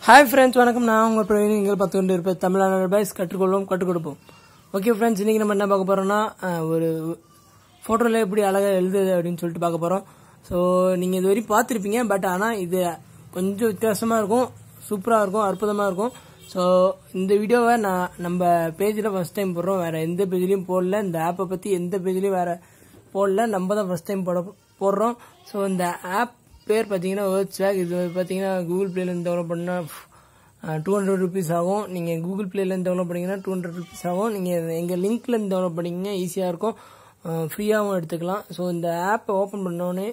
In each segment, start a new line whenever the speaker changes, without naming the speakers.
hi friends வணக்கம் நான் உங்கள் பிரவீன் நீங்கள் பத்து கொண்டு இருப்பேன் தமிழ்நாடு பாய்ஸ் கற்றுக்கொள்வோம் கற்றுக் கொடுப்போம் ஓகே ஃப்ரெண்ட்ஸ் இன்றைக்கி நம்ம என்ன பார்க்க போகிறோம்னா ஒரு ஃபோட்டோவில் எப்படி அழகாக எழுதுது அப்படின்னு சொல்லிட்டு பார்க்க போகிறோம் ஸோ நீங்கள் இது வரைக்கும் பார்த்துருப்பீங்க பட் ஆனால் இது கொஞ்சம் வித்தியாசமாக இருக்கும் சூப்பராக இருக்கும் அற்புதமாக இருக்கும் ஸோ இந்த வீடியோவை நான் நம்ம பேஜில் ஃபஸ்ட் டைம் போடுறோம் வேறு எந்த பேஜ்லேயும் போடல இந்த ஆப்பை பற்றி எந்த பேஜ்லேயும் வேறு போடல நம்ம தான் ஃபஸ்ட் டைம் போட போடுறோம் ஸோ இந்த ஆப் பேர் பார்த்தீங்கன்னா வேர்ட்ஸ் வேக் இது பார்த்தீங்கன்னா கூகுள் ப்ளேலேருந்து டெவலப் பண்ணால் டூ ஹண்ட்ரட் ருபீஸ் ஆகும் நீங்கள் கூகுள் ப்ளேலேருந்து டெவலப் பண்ணிங்கன்னா டூ ஹண்ட்ரட் ருபீஸ் ஆகும் நீங்கள் எங்கள் லிங்க்லேருந்து டெவலப் பண்ணிங்கன்னா ஈஸியாக இருக்கும் ஃப்ரீயாகவும் எடுத்துக்கலாம் ஸோ இந்த ஆப்பை ஓப்பன் பண்ணோன்னே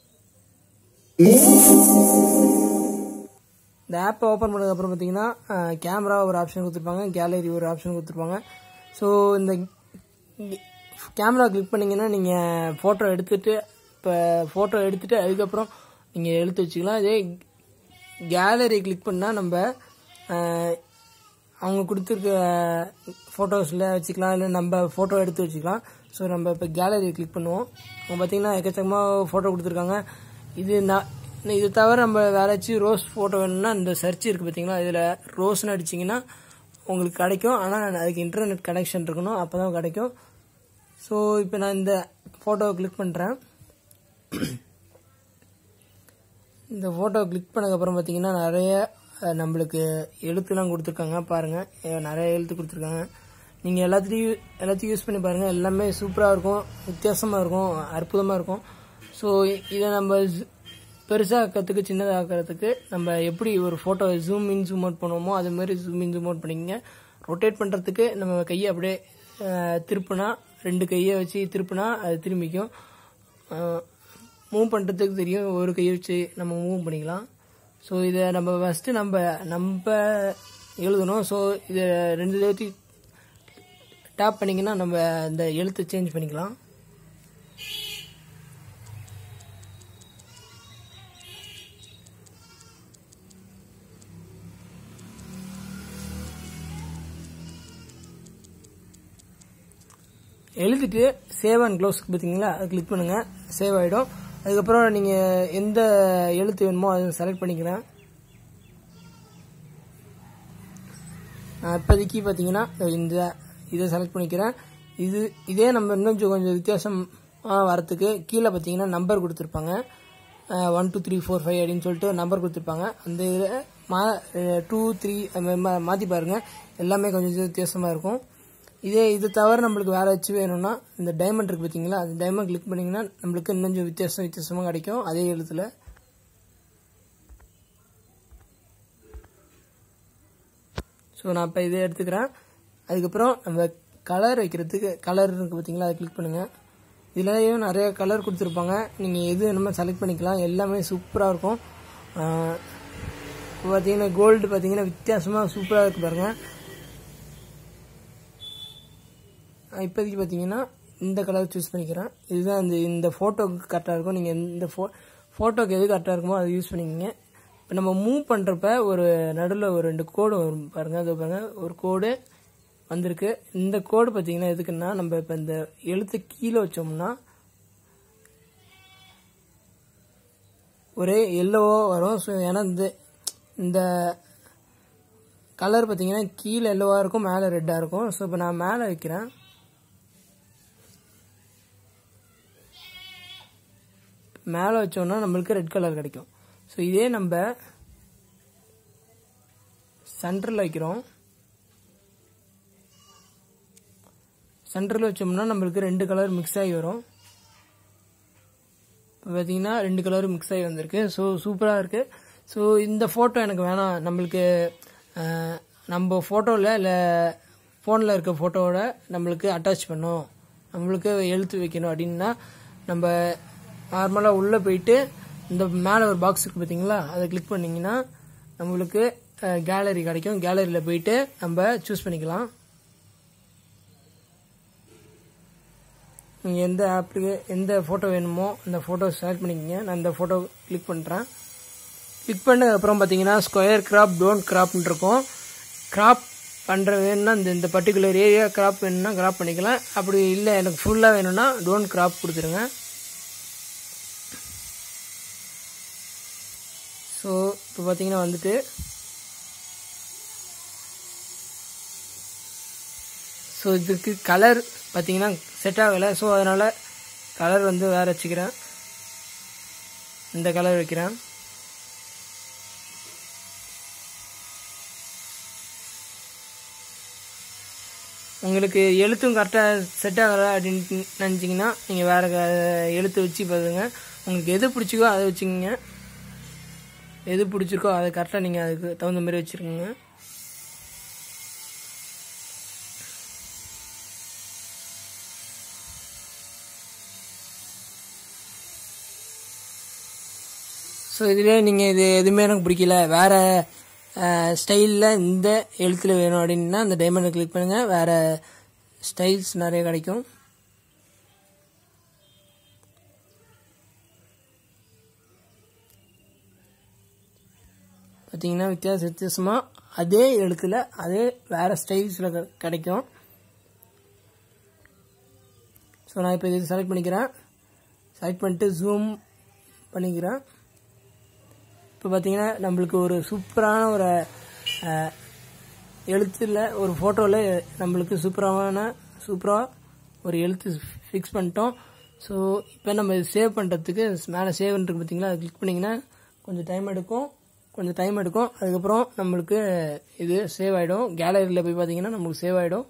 இந்த ஆப்பை ஓப்பன் பண்ணதுக்கப்புறம் பார்த்தீங்கன்னா கேமரா ஒரு ஆப்ஷன் கொடுத்துருப்பாங்க கேலரி ஒரு ஆப்ஷன் கொடுத்துருப்பாங்க ஸோ இந்த கேமரா கிளிக் பண்ணிங்கன்னா நீங்கள் ஃபோட்டோ எடுத்துகிட்டு இப்போ ஃபோட்டோ எடுத்துகிட்டு அதுக்கப்புறம் நீங்கள் எடுத்து வச்சுக்கலாம் இதே கேலரி கிளிக் பண்ணால் நம்ம அவங்க கொடுத்துருக்க ஃபோட்டோஸில் வச்சுக்கலாம் இல்லை நம்ம ஃபோட்டோ எடுத்து வச்சுக்கலாம் ஸோ நம்ம இப்போ கேலரி கிளிக் பண்ணுவோம் அவங்க பார்த்தீங்கன்னா எக்கச்சக்கமாக ஃபோட்டோ கொடுத்துருக்காங்க இது நான் இது தவிர நம்ம வேற ஏதாச்சும் ரோஸ் ஃபோட்டோ வேணும்னா இந்த சர்ச் இருக்குது பார்த்தீங்களா இதில் ரோஸ்னு அடிச்சிங்கன்னா உங்களுக்கு கிடைக்கும் ஆனால் அதுக்கு இன்டர்நெட் கனெக்ஷன் இருக்கணும் அப்போ தான் கிடைக்கும் ஸோ இப்போ நான் இந்த ஃபோட்டோவை கிளிக் பண்ணுறேன் இந்த ஃபோட்டோ கிளிக் பண்ணதுக்கப்புறம் பார்த்தீங்கன்னா நிறைய நம்மளுக்கு எழுத்துலாம் கொடுத்துருக்காங்க பாருங்கள் நிறைய எழுத்து கொடுத்துருக்காங்க நீங்கள் எல்லாத்துலேயும் எல்லாத்தையும் யூஸ் பண்ணி பாருங்கள் எல்லாமே சூப்பராக இருக்கும் வித்தியாசமாக இருக்கும் அற்புதமாக இருக்கும் ஸோ இதை நம்ம பெருசாக்கிறதுக்கு சின்னதாக்கிறதுக்கு நம்ம எப்படி ஒரு photo zoom in zoom out பண்ணுவோமோ அது மாதிரி ஜூம் இன் ஜூம் அவுட் பண்ணிக்கங்க ரொட்டேட் பண்ணுறதுக்கு நம்ம கையை அப்படியே திருப்புனா ரெண்டு கையை வச்சு திருப்புனா அது திரும்பிக்கும் மூவ் பண்ணுறதுக்கு தெரியும் ஒரு கையை வச்சு நம்ம மூவ் பண்ணிக்கலாம் ஸோ இதை நம்ம ஃபஸ்ட்டு நம்ம நம்ம எழுதணும் ஸோ இதை ரெண்டு எழுத்தி டேப் பண்ணிங்கன்னா நம்ம இந்த எழுத்து சேஞ்ச் பண்ணிக்கலாம் எழுதிட்டு சேவ் அண்ட் க்ளோஸ்க்கு பார்த்தீங்களா அது கிளிக் பண்ணுங்கள் சேவ் ஆகிடும் அதுக்கப்புறம் நீங்கள் எந்த எழுத்து வேணுமோ அதை செலக்ட் பண்ணிக்கிறேன் இப்போதைக்கு பார்த்தீங்கன்னா இந்த இதை செலக்ட் பண்ணிக்கிறேன் இது இதே நம்ம இன்னும் கொஞ்சம் வித்தியாசமாக வரத்துக்கு கீழே பார்த்தீங்கன்னா நம்பர் கொடுத்துருப்பாங்க one two three four five அப்படின்னு சொல்லிட்டு நம்பர் கொடுத்துருப்பாங்க அந்த இதில் மா டூ த்ரீ மாற்றி பாருங்கள் எல்லாமே கொஞ்சம் வித்தியாசமாக இருக்கும் இதே இது தவிர நம்மளுக்கு வேறு ஏதாச்சும் வேணும்னா இந்த டைமண்ட் இருக்குது பார்த்தீங்களா அந்த டைமண்ட் கிளிக் பண்ணிங்கன்னா நம்மளுக்கு இன்னும் கொஞ்சம் வித்தியாசம் வித்தியாசமாக கிடைக்கும் அதே எழுத்தில் ஸோ நான் இப்போ இதை எடுத்துக்கிறேன் அதுக்கப்புறம் நம்ம கலர் வைக்கிறதுக்கு கலர் இருக்குது பார்த்தீங்களா அதை கிளிக் பண்ணுங்கள் இதுலேயும் நிறைய கலர் கொடுத்துருப்பாங்க நீங்கள் எது வேணுமோ செலக்ட் பண்ணிக்கலாம் எல்லாமே சூப்பராக இருக்கும் இப்போ பார்த்தீங்கன்னா கோல்டு பார்த்தீங்கன்னா வித்தியாசமாக சூப்பராக இருக்குது பாருங்கள் இப்போதைக்கு பார்த்தீங்கன்னா இந்த கலர் சூஸ் பண்ணிக்கிறேன் இதுதான் இந்த இந்த ஃபோட்டோக்கு கரெக்டாக இருக்கும் நீங்கள் இந்த ஃபோ ஃபோட்டோக்கு எது கரெக்டாக இருக்குமோ அதை யூஸ் பண்ணிக்கோங்க இப்போ நம்ம மூவ் பண்ணுறப்ப ஒரு நடுவில் ஒரு ரெண்டு கோடு வரும் பாருங்கள் அது பாருங்கள் ஒரு கோடு வந்திருக்கு இந்த கோடு பார்த்தீங்கன்னா எதுக்குன்னா நம்ம இப்போ இந்த எழுத்து கீழே வச்சோம்னா ஒரே எல்லோவோ வரும் ஸோ ஏன்னா இந்த இந்த கலர் பார்த்தீங்கன்னா கீழே எல்லோவாக இருக்கும் மேலே ரெட்டாக இருக்கும் ஸோ இப்போ நான் மேலே வைக்கிறேன் மேலே வச்சோம்னா நம்மளுக்கு ரெட் கலர் கிடைக்கும் ஸோ இதே நம்ம சென்டரில் வைக்கிறோம் சென்டரில் வச்சோம்னா நம்மளுக்கு ரெண்டு கலர் மிக்ஸ் ஆகி வரும் இப்போ பார்த்தீங்கன்னா ரெண்டு கலரும் மிக்ஸ் ஆகி வந்திருக்கு ஸோ சூப்பராக இருக்குது ஸோ இந்த ஃபோட்டோ எனக்கு வேணாம் நம்மளுக்கு நம்ம ஃபோட்டோவில் இல்லை ஃபோனில் இருக்க ஃபோட்டோவோட நம்மளுக்கு அட்டாச் பண்ணும் நம்மளுக்கு எழுத்து வைக்கணும் அப்படின்னா நம்ம நார்மலாக உள்ளே போயிட்டு இந்த மேலே ஒரு பாக்ஸ் இருக்குது பார்த்தீங்களா அதை கிளிக் பண்ணிங்கன்னா நம்மளுக்கு கேலரி கிடைக்கும் கேலரியில் போயிட்டு நம்ம சூஸ் பண்ணிக்கலாம் நீங்கள் எந்த ஆப்புக்கு எந்த ஃபோட்டோ வேணுமோ அந்த ஃபோட்டோ செலக்ட் பண்ணிக்கோங்க நான் இந்த ஃபோட்டோ கிளிக் பண்ணுறேன் கிளிக் பண்ணதுக்கப்புறம் பார்த்தீங்கன்னா ஸ்கொயர் கிராப் டோன்ட் கிராப்னு இருக்கும் கிராப் பண்ணுற வேணும்னா இந்த இந்த பர்டிகுலர் ஏரியா கிராப் வேணும்னா கிராப் பண்ணிக்கலாம் அப்படி இல்லை எனக்கு ஃபுல்லாக வேணும்னா டோன்ட் கிராப் கொடுத்துருங்க ஸோ இப்போ பார்த்தீங்கன்னா வந்துட்டு ஸோ இதுக்கு கலர் பார்த்தீங்கன்னா செட் ஆகலை ஸோ அதனால் கலர் வந்து வேறு வச்சுக்கிறேன் இந்த கலர் வைக்கிறேன் உங்களுக்கு எழுத்தும் கரெக்டாக செட் ஆகலை அப்படின்னு நினச்சிங்கன்னா நீங்கள் வேறு எழுத்து வச்சு பாருங்க உங்களுக்கு எது பிடிச்சிக்கோ அதை வச்சுக்கோங்க எது பிடிச்சிருக்கோ அதை கரெக்டாக நீங்கள் அதுக்கு தகுந்த மாதிரி வச்சுருக்கோங்க ஸோ இதில் நீங்கள் இது எதுவுமே எனக்கு பிடிக்கல வேறு ஸ்டைலில் இந்த எழுத்தில் வேணும் அப்படின்னா அந்த டைமண்டை கிளிக் பண்ணுங்கள் வேறு ஸ்டைல்ஸ் நிறைய கிடைக்கும் பார்த்தீங்கன்னா வித்தியாச வித்தியாசமாக அதே எழுத்தில் அதே வேறு ஸ்டைல்ஸில் கிடைக்கும் ஸோ நான் இப்போ இது செலக்ட் பண்ணிக்கிறேன் செலக்ட் பண்ணிட்டு ஜூம் பண்ணிக்கிறேன் இப்போ பார்த்தீங்கன்னா நம்மளுக்கு ஒரு சூப்பரான ஒரு எழுத்தில் ஒரு ஃபோட்டோவில் நம்மளுக்கு சூப்பரான சூப்பராக ஒரு எழுத்து ஃபிக்ஸ் பண்ணிட்டோம் ஸோ இப்போ நம்ம சேவ் பண்ணுறதுக்கு மேலே சேவ் இருக்கு பார்த்தீங்களா அதை கிளிக் பண்ணிங்கன்னா கொஞ்சம் டைம் எடுக்கும் கொஞ்சம் டைம் எடுக்கும் அதுக்கப்புறம் நம்மளுக்கு இது சேவ் ஆகிடும் கேலரியில் போய் பார்த்தீங்கன்னா நம்மளுக்கு சேவ் ஆகிடும்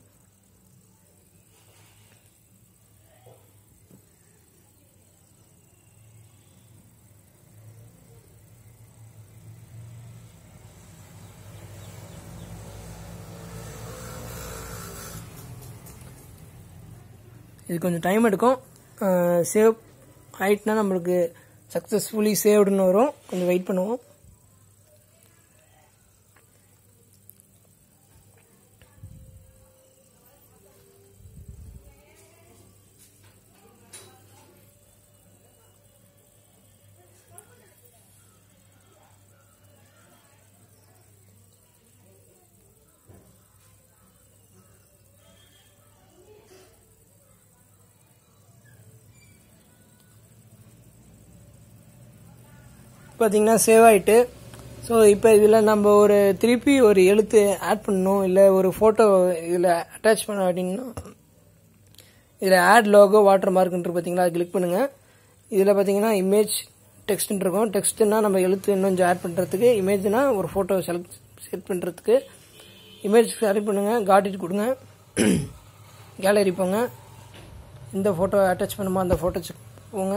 இது கொஞ்சம் டைம் எடுக்கும் சேவ் ஆயிட்டுனா நம்மளுக்கு சக்ஸஸ்ஃபுல்லி சேவ்டுன்னு வரும் கொஞ்சம் வெயிட் பண்ணுவோம் பார்த்தீங்கன்னா சேவ் ஆகிட்டு ஸோ இப்போ இதில் நம்ம ஒரு திருப்பி ஒரு எழுத்து ஆட் பண்ணணும் இல்லை ஒரு ஃபோட்டோ இதில் அட்டாச் பண்ண அப்படின்னா இதில் ஆட் லோகோ வாட்டர் மார்க்ன்ட்டு பார்த்தீங்களா அது கிளிக் பண்ணுங்கள் இதில் பார்த்தீங்கன்னா இமேஜ் டெக்ஸ்ட்னு இருக்கும் டெக்ஸ்ட்னா நம்ம எழுத்து இன்னும் கொஞ்சம் ஆட் பண்ணுறதுக்கு இமேஜ்னா ஒரு ஃபோட்டோ செலக்ட் செட் பண்ணுறதுக்கு இமேஜ் செலக்ட் பண்ணுங்கள் காட்டிட்டு கொடுங்க கேலரி போங்க இந்த ஃபோட்டோ அட்டாச் பண்ணுமா அந்த ஃபோட்டோ போங்க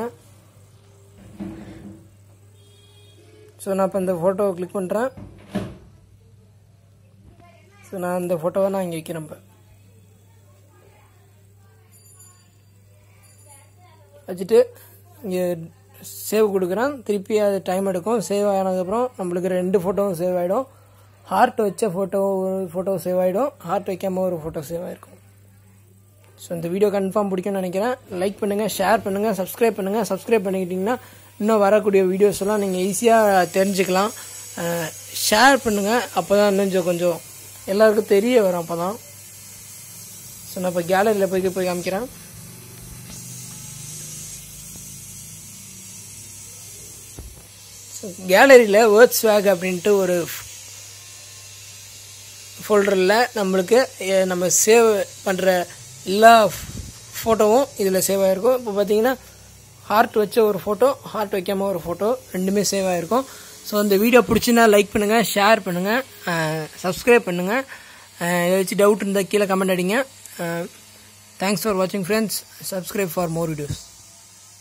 ஸோ நான் இப்போ இந்த ஃபோட்டோவை கிளிக் பண்ணுறேன் ஸோ நான் இந்த ஃபோட்டோவை நான் இங்கே வைக்கிறேன் இப்போ வச்சுட்டு இங்கே சேவ் கொடுக்குறேன் திருப்பி அது டைம் எடுக்கும் சேவ் ஆனதுக்கப்புறம் நம்மளுக்கு ரெண்டு ஃபோட்டோவும் சேவ் ஆகிடும் ஹார்ட் வச்ச ஃபோட்டோ ஒரு ஃபோட்டோ சேவ் ஆகிடும் ஹார்ட் வைக்காமல் ஒரு ஃபோட்டோ சேவ் ஆகிருக்கும் ஸோ இந்த வீடியோ கன்ஃபார்ம் பிடிக்கும்னு நினைக்கிறேன் லைக் பண்ணுங்கள் ஷேர் பண்ணுங்கள் சப்ஸ்கிரைப் பண்ணுங்கள் சப்ஸ்கிரைப் பண்ணிக்கிட்டிங்கன்னா இன்னும் வரக்கூடிய வீடியோஸ் எல்லாம் நீங்கள் ஈஸியாக தெரிஞ்சுக்கலாம் ஷேர் பண்ணுங்கள் அப்போ தான் இன்னும் கொஞ்சம் எல்லாருக்கும் தெரிய வரும் அப்போ தான் ஸோ நான் இப்போ கேலரியில் போய் போய் காமிக்கிறேன் ஸோ கேலரியில் வேர்ட்ஸ் வேக் அப்படின்ட்டு ஒரு ஃபோல்டரில் நம்மளுக்கு எ- நம்ம சேவ் பண்ணுற எல்லா ஃபோட்டோவும் இதில் சேவ் ஆகிருக்கும் இப்போ பார்த்தீங்கன்னா ஹார்ட் வச்ச ஒரு ஃபோட்டோ ஹார்ட் வைக்காம ஒரு ஃபோட்டோ ரெண்டுமே சேவ் ஆகிருக்கும் ஸோ இந்த வீடியோ பிடிச்சினா லைக் பண்ணுங்கள் ஷேர் பண்ணுங்கள் சப்ஸ்கிரைப் பண்ணுங்கள் ஏதாச்சும் டவுட் இருந்தால் கீழே கமெண்ட் அடிங்க தேங்க்ஸ் ஃபார் வாட்சிங் friends subscribe for more videos